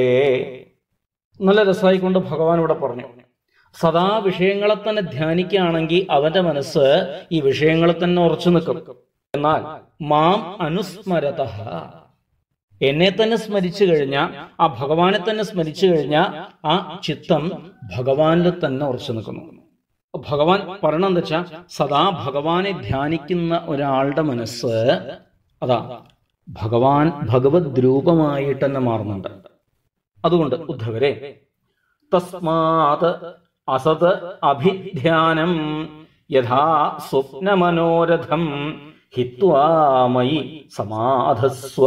നല്ല രസമായിക്കൊണ്ട് ഭഗവാൻ ഇവിടെ പറഞ്ഞു സദാ വിഷയങ്ങളെ തന്നെ ധ്യാനിക്കുകയാണെങ്കിൽ അവന്റെ മനസ്സ് ഈ വിഷയങ്ങളെ തന്നെ ഉറച്ചു നിൽക്കും എന്നാൽ മാം അനുസ്മരത എന്നെ തന്നെ സ്മരിച്ചു കഴിഞ്ഞാൽ ആ ഭഗവാനെ തന്നെ സ്മരിച്ചു കഴിഞ്ഞാൽ ആ ചിത്തം ഭഗവാനിൽ തന്നെ ഉറച്ചു നിൽക്കുന്നു ഭഗവാൻ പറയണെന്താ വെച്ചാൽ സദാ ഭഗവാനെ ധ്യാനിക്കുന്ന ഒരാളുടെ മനസ്സ് അതാ ഭഗവാൻ ഭഗവത് രൂപമായിട്ട് തന്നെ മാറുന്നുണ്ട് അതുകൊണ്ട് ഉദ്ധവരെ തസ്മാത് അസത് അഭിധ്യാനം യഥാ സ്വപ്നമനോരഥം ഹിത്വാമയി സമാധസ്വ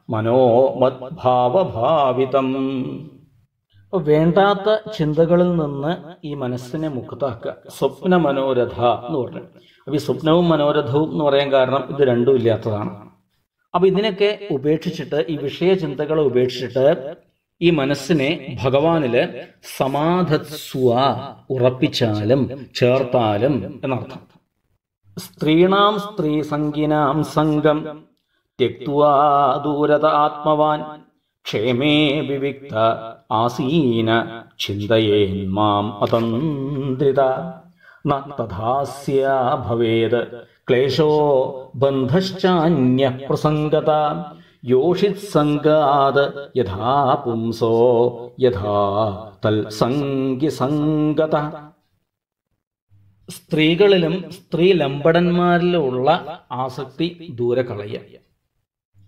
മനോമദ്ഭാവഭാവിതം അപ്പൊ വേണ്ടാത്ത ചിന്തകളിൽ നിന്ന് ഈ മനസ്സിനെ മുക്താക്കുക സ്വപ്ന മനോരഥ എന്ന് പറഞ്ഞു അപ്പൊ ഈ സ്വപ്നവും മനോരഥവും എന്ന് പറയാൻ കാരണം ഇത് രണ്ടും ഇല്ലാത്തതാണ് അപ്പൊ ഇതിനൊക്കെ ഉപേക്ഷിച്ചിട്ട് ഈ വിഷയ ചിന്തകളെ ഉപേക്ഷിച്ചിട്ട് ഈ മനസ്സിനെ ഭഗവാനില് സമാധസ്വ ഉറപ്പിച്ചാലും ചേർത്താലും എന്നർത്ഥം സ്ത്രീണാം സ്ത്രീ സംഗിനാം സംഘം त्यक्त्वा दूरत आत्मवान् क्षेमे विविक्त आसीन चिन्तयेन्माम् अतन्द्रित न तथास्य भवेद् क्लेशो बन्धश्चान्यः प्रसङ्गत योषित्सङ्गाद् यथा पुंसो यथा तल्सङ्गिसङ्गतः സ്ത്രീകളിലും സ്ത്രീ ലംബടന്മാരിലുമുള്ള ആസക്തി ദൂരെ കളയുക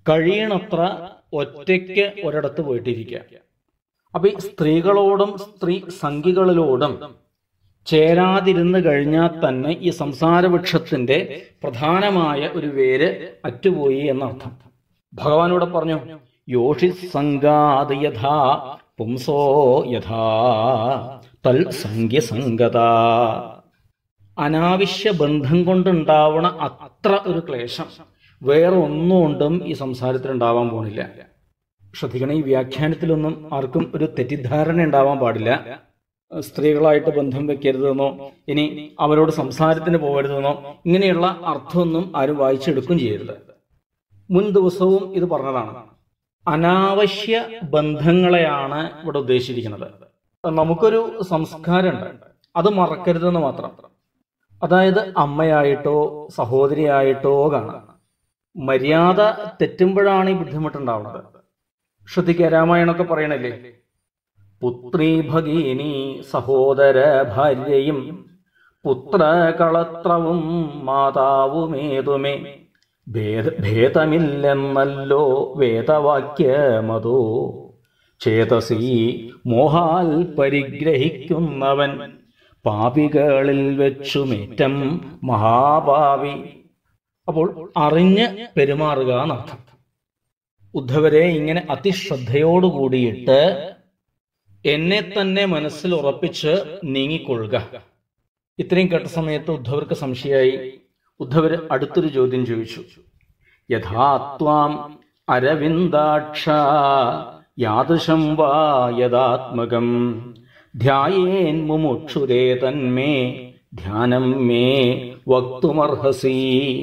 കഴിയണത്ര ഒറ്റയ്ക്ക് ഒരിടത്ത് പോയിട്ടിരിക്കുക അപ്പൊ ഈ സ്ത്രീകളോടും സ്ത്രീ സംഖികളിലോടും ചേരാതിരുന്ന് കഴിഞ്ഞാൽ തന്നെ ഈ സംസാര വൃക്ഷത്തിന്റെ പ്രധാനമായ ഒരു വേര് അറ്റുപോയി എന്നർത്ഥം ഭഗവാനോട് പറഞ്ഞു യോഷി സംഗാത് യഥാ പുംസോ യഥാ തൽ സംഖ്യസംഗത അനാവശ്യ ബന്ധം കൊണ്ടുണ്ടാവണ അത്ര ഒരു ക്ലേശം വേറെ ഒന്നുകൊണ്ടും ഈ സംസാരത്തിൽ ഉണ്ടാവാൻ പോണില്ല ശ്രദ്ധിക്കണം ഈ വ്യാഖ്യാനത്തിലൊന്നും ആർക്കും ഒരു തെറ്റിദ്ധാരണ ഉണ്ടാവാൻ പാടില്ല സ്ത്രീകളായിട്ട് ബന്ധം വെക്കരുതെന്നോ ഇനി അവരോട് സംസാരത്തിന് പോകരുതെന്നോ ഇങ്ങനെയുള്ള അർത്ഥമൊന്നും ആരും വായിച്ചെടുക്കും ചെയ്യരുത് മുൻ ദിവസവും ഇത് പറഞ്ഞതാണ് അനാവശ്യ ബന്ധങ്ങളെയാണ് ഇവിടെ ഉദ്ദേശിച്ചിരിക്കുന്നത് നമുക്കൊരു സംസ്കാരമുണ്ട് അത് മറക്കരുതെന്ന് മാത്രം അതായത് അമ്മയായിട്ടോ സഹോദരിയായിട്ടോ കാണാം മര്യാദ തെറ്റുമ്പോഴാണ് ഈ ബുദ്ധിമുട്ടുണ്ടാവുന്നത് ശ്രദ്ധിക്കുക രാമായണമൊക്കെ പറയണല്ലേ പുത്രീ ഭഗീനി സഹോദര ഭാര്യയും പുത്രകളത്രവും മാതാവുമേതുമേ ഭേദ ഭേദമില്ലെന്നല്ലോ വേദവാക്യമതോ ചേതസി മോഹാൽ പരിഗ്രഹിക്കുന്നവൻ പാപികളിൽ വെച്ചുമേറ്റം മഹാപാവി അപ്പോൾ അറിഞ്ഞ് പെരുമാറുക എന്നർത്ഥം ഉദ്ധവരെ ഇങ്ങനെ അതിശ്രദ്ധയോടു കൂടിയിട്ട് എന്നെ തന്നെ മനസ്സിൽ ഉറപ്പിച്ച് നീങ്ങിക്കൊള്ളുക ഇത്രയും കേട്ട സമയത്ത് ഉദ്ധവർക്ക് സംശയമായി ഉദ്ധവർ അടുത്തൊരു ചോദ്യം ചോദിച്ചു യഥാത്വാം അരവിന്ദാക്ഷ യാദൃശം വാ യഥാത്മകം ധ്യായേൻ മുമുക്ഷുരേ തന്മേ ധ്യാനം മേ വക്തുമർഹസി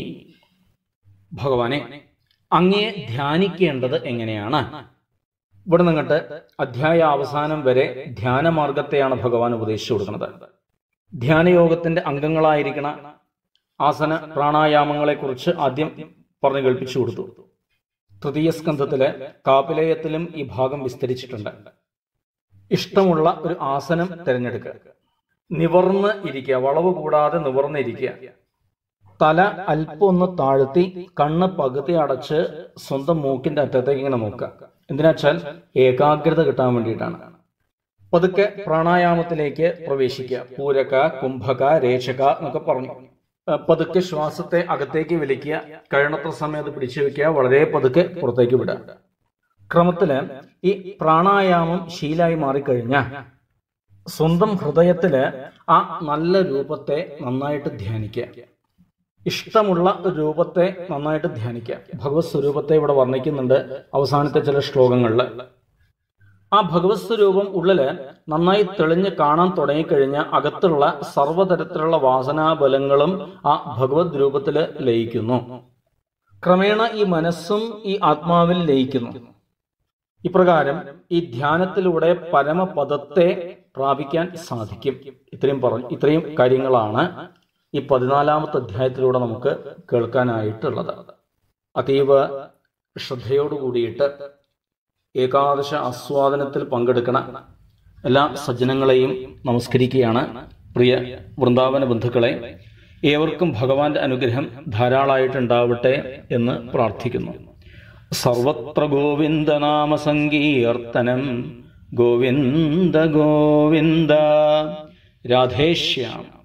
ഭഗവാനെ അങ്ങേ ധ്യാനിക്കേണ്ടത് എങ്ങനെയാണ് ഇവിടെ നിന്നിട്ട് അധ്യായ അവസാനം വരെ ധ്യാനമാർഗത്തെയാണ് ഭഗവാൻ ഉപദേശിച്ചു കൊടുക്കുന്നത് ധ്യാനയോഗത്തിന്റെ അംഗങ്ങളായിരിക്കണ ആസന പ്രാണായാമങ്ങളെ കുറിച്ച് ആദ്യം പറഞ്ഞു കേൾപ്പിച്ചു കൊടുത്തു തൃതീയ സ്കന്ധത്തിലെ കാപിലയത്തിലും ഈ ഭാഗം വിസ്തരിച്ചിട്ടുണ്ട് ഇഷ്ടമുള്ള ഒരു ആസനം തിരഞ്ഞെടുക്കുക നിവർന്ന് ഇരിക്കുക വളവ് കൂടാതെ നിവർന്ന് ഇരിക്കുക തല അല്പം ഒന്ന് താഴ്ത്തി കണ്ണ് പകുതി അടച്ച് സ്വന്തം മൂക്കിന്റെ അറ്റത്തേക്ക് ഇങ്ങനെ നോക്കുക എന്തിനാച്ചാൽ ഏകാഗ്രത കിട്ടാൻ വേണ്ടിയിട്ടാണ് പതുക്കെ പ്രാണായാമത്തിലേക്ക് പ്രവേശിക്കുക പൂരക കുംഭക രേചക എന്നൊക്കെ പറഞ്ഞു അഹ് പതുക്കെ ശ്വാസത്തെ അകത്തേക്ക് വലിക്കുക കഴിയണത്ര സമയം അത് പിടിച്ചു വെക്കുക വളരെ പതുക്കെ പുറത്തേക്ക് വിടുക ക്രമത്തില് ഈ പ്രാണായാമം ശീലായി മാറിക്കഴിഞ്ഞാൽ സ്വന്തം ഹൃദയത്തില് ആ നല്ല രൂപത്തെ നന്നായിട്ട് ധ്യാനിക്കുക ഇഷ്ടമുള്ള രൂപത്തെ നന്നായിട്ട് ധ്യാനിക്കുക ഭഗവത് സ്വരൂപത്തെ ഇവിടെ വർണ്ണിക്കുന്നുണ്ട് അവസാനത്തെ ചില ശ്ലോകങ്ങളിൽ ആ ഭഗവത് സ്വരൂപം ഉള്ളില് നന്നായി തെളിഞ്ഞ് കാണാൻ തുടങ്ങിക്കഴിഞ്ഞാൽ അകത്തുള്ള സർവ്വതരത്തിലുള്ള വാസനാബലങ്ങളും ആ ഭഗവത് രൂപത്തില് ലയിക്കുന്നു ക്രമേണ ഈ മനസ്സും ഈ ആത്മാവിൽ ലയിക്കുന്നു ഇപ്രകാരം ഈ ധ്യാനത്തിലൂടെ പരമപദത്തെ പ്രാപിക്കാൻ സാധിക്കും ഇത്രയും പറഞ്ഞു ഇത്രയും കാര്യങ്ങളാണ് ഈ പതിനാലാമത്തെ അധ്യായത്തിലൂടെ നമുക്ക് കേൾക്കാനായിട്ടുള്ളത് അതീവ ശ്രദ്ധയോടു കൂടിയിട്ട് ഏകാദശ ആസ്വാദനത്തിൽ പങ്കെടുക്കണ എല്ലാ സജ്ജനങ്ങളെയും നമസ്കരിക്കുകയാണ് പ്രിയ വൃന്ദാവന ബന്ധുക്കളെ ഏവർക്കും ഭഗവാന്റെ അനുഗ്രഹം ധാരാളമായിട്ടുണ്ടാവട്ടെ എന്ന് പ്രാർത്ഥിക്കുന്നു സർവത്ര ഗോവിന്ദനാമ സങ്കീർത്തനം ഗോവിന്ദ ഗോവിന്ദ രാധേശ്യാം